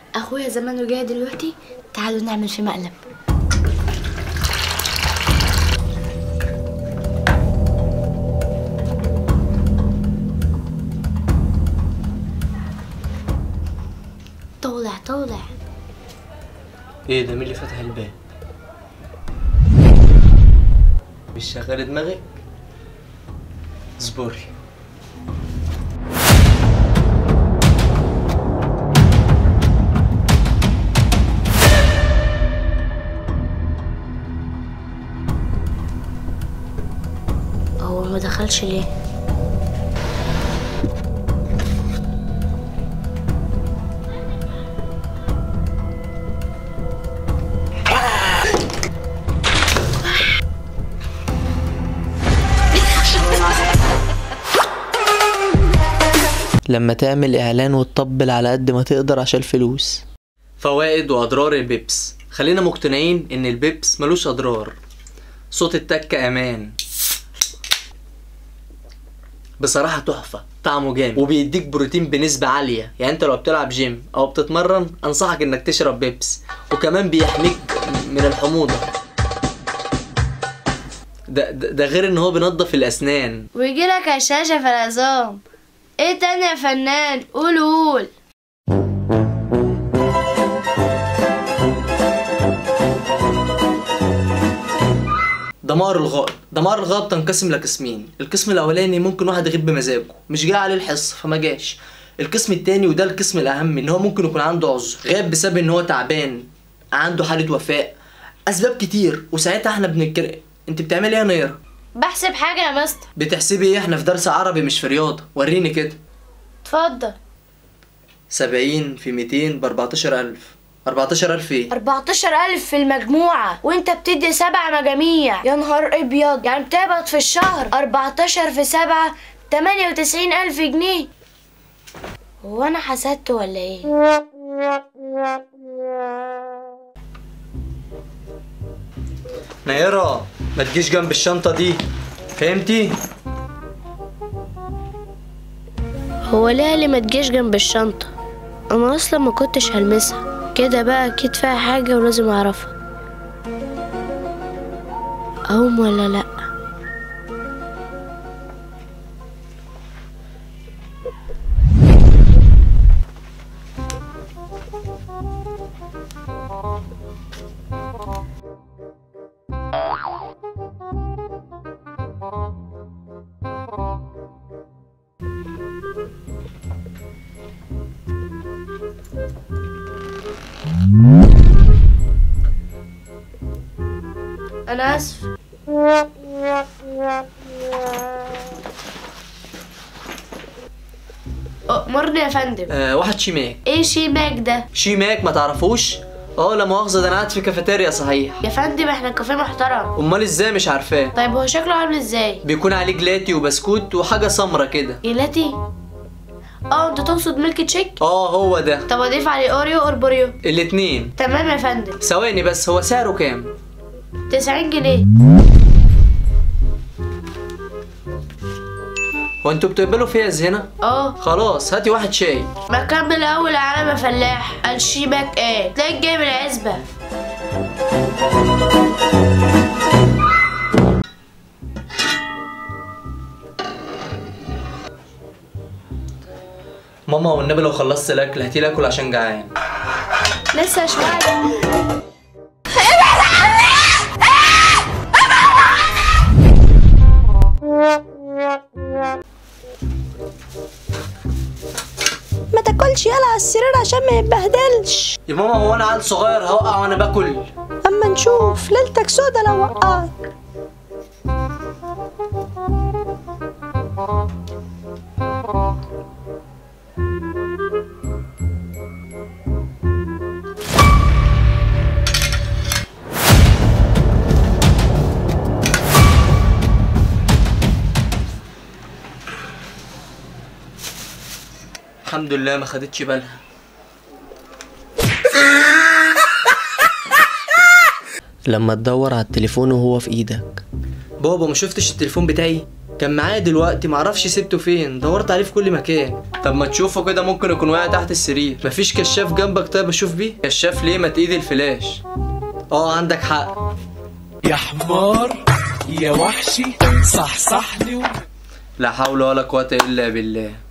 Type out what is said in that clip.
اخويا زمانه جاي دلوقتي تعالوا نعمل في مقلب طالع طالع ايه ده مين اللي فتح الباب مش شغال دماغك اصبري هو ما دخلش ليه لما تعمل اعلان وتطبل على قد ما تقدر عشان الفلوس فوائد واضرار البيبس خلينا مقتنعين ان البيبس ملوش اضرار صوت التكة امان بصراحة تحفة طعمه جامد وبيديك بروتين بنسبة عالية يعني انت لو بتلعب جيم او بتتمرن انصحك انك تشرب بيبس وكمان بيحميك من الحموضة ده, ده, ده غير ان هو بينضف الاسنان ويجي لك هشاشة في العظام ايه تاني يا فنان قول قول دمار الغائط دمار الغائط تنقسم لقسمين القسم الاولاني ممكن واحد يغيب بمزاجه مش جاي عليه الحصه فما جاش القسم التاني وده القسم الاهم ان هو ممكن يكون عنده عذر غاب بسبب ان هو تعبان عنده حاله وفاة اسباب كتير وساعتها احنا بنتكر انت بتعملي ايه يا نيرة بحسب حاجة يا مستر بتحسبي ايه احنا في درس عربي مش في رياضه وريني كده اتفضل 70 في 200 ب 14000 14000 ايه 14000 في المجموعة وانت بتدي سبع مجاميع يا نهار ابيض يعني بتقبض في الشهر 14 في سبعة 98000 جنيه هو انا حسدت ولا ايه نيرة ما تجيش جنب الشنطه دي فهمتي هو ليه اللي ما تجيش جنب الشنطة انا اصلا ما كنتش هلمسها كده بقى اكيد فيها حاجة ولازم اعرفها اقوم ولا لا انا اسف أمرني يا فندم آه واحد شيماك ايه شيماك ده شيماك ما تعرفوش اه لا مؤاخذه ده انا قاعد في كافيتيريا صحيح يا فندم احنا كافيه محترم امال ازاي مش عارفاه طيب هو شكله عامل ازاي بيكون عليه جلاتي وبسكوت وحاجه سمرة كده جيلاتي اه انت تقصد ميلك تشيك اه هو ده طب اضيف عليه اوريو اور بوريو الاتنين تمام يا فندم ثواني بس هو سعره كام 90 جنيه هو انتوا بتقبلوا فيز هنا اه خلاص هاتي واحد شاي ما كمل اول علامة فلاح قال شيماك ايه تلاقيك جايب العزبة ماما والنبي لو خلصت الاكل هاتي لي اكل عشان جعان لسه شوية ما تاكلش يلا على السرير عشان ما يتبهدلش يا ماما هو انا عيل صغير هوقع وانا باكل اما نشوف ليلتك سودا لو وقعك الحمد لله ما خدتش بالها لما تدور على التليفون وهو في ايدك بابا ما شفتش التليفون بتاعي كان معايا دلوقتي معرفش سبته فين دورت عليه في كل مكان طب ما تشوفه كده ممكن يكون واقع تحت السرير مفيش كشاف جنبك طيب اشوف بيه كشاف ليه ما تايد الفلاش اه عندك حق يا حمار يا وحشي صح صح لي لا حول ولا قوة الا بالله